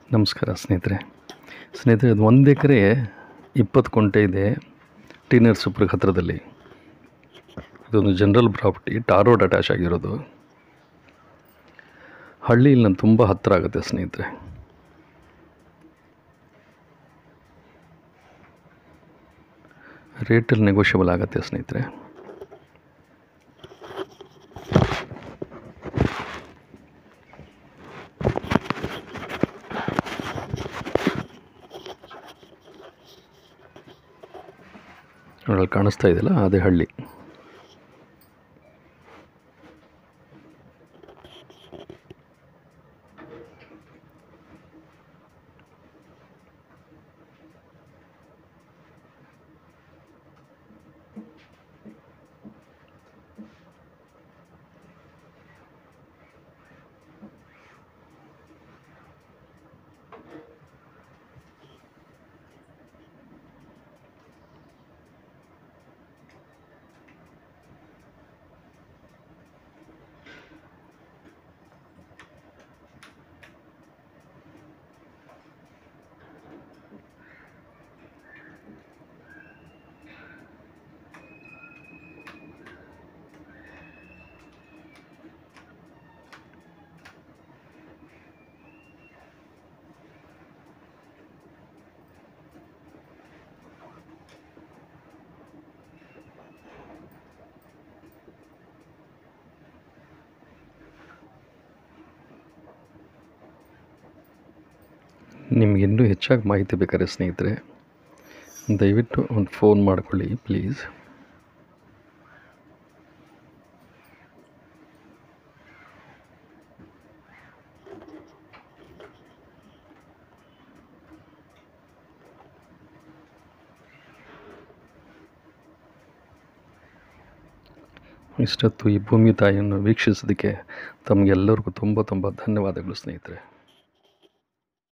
ನಮಸ್ಕಾರ ಸ್ನೇಹಿತರೆ ಸ್ನೇಹಿತರೆ ಇದು ಒಂದು ಎಕರೆ ಇಪ್ಪತ್ತು ಕುಂಟೆ ಇದೆ ಟಿ ನರಸೀಪುರಕ್ಕೆ ಹತ್ತಿರದಲ್ಲಿ ಇದೊಂದು general property tar road attach ಆಗಿರೋದು ಹಳ್ಳಿ ಇಲ್ಲಿ ನಂಗೆ ತುಂಬ ಹತ್ತಿರ ಆಗುತ್ತೆ ಸ್ನೇಹಿತರೆ ರೇಟಲ್ಲಿ ನೆಗೋಷಿಯಬಲ್ ಆಗುತ್ತೆ ಸ್ನೇಹಿತರೆ ನೋಡಲ್ಲಿ ಕಾಣಿಸ್ತಾ ಇದೆಯಲ್ಲ ಅದೇ ಹಳ್ಳಿ ನಿಮ್ಗೆ ಇನ್ನೂ ಹೆಚ್ಚಾಗಿ ಮಾಹಿತಿ ಬೇಕಾದ್ರೆ ಸ್ನೇಹಿತರೆ ದಯವಿಟ್ಟು ಒಂದು ಫೋನ್ ಮಾಡ್ಕೊಳ್ಳಿ ಪ್ಲೀಸ್ ಇಷ್ಟೊತ್ತು ಈ ಭೂಮಿ ತಾಯಿಯನ್ನು ವೀಕ್ಷಿಸೋದಕ್ಕೆ ತಮಗೆಲ್ಲರಿಗೂ ತುಂಬ ತುಂಬ ಧನ್ಯವಾದಗಳು ಸ್ನೇಹಿತರೆ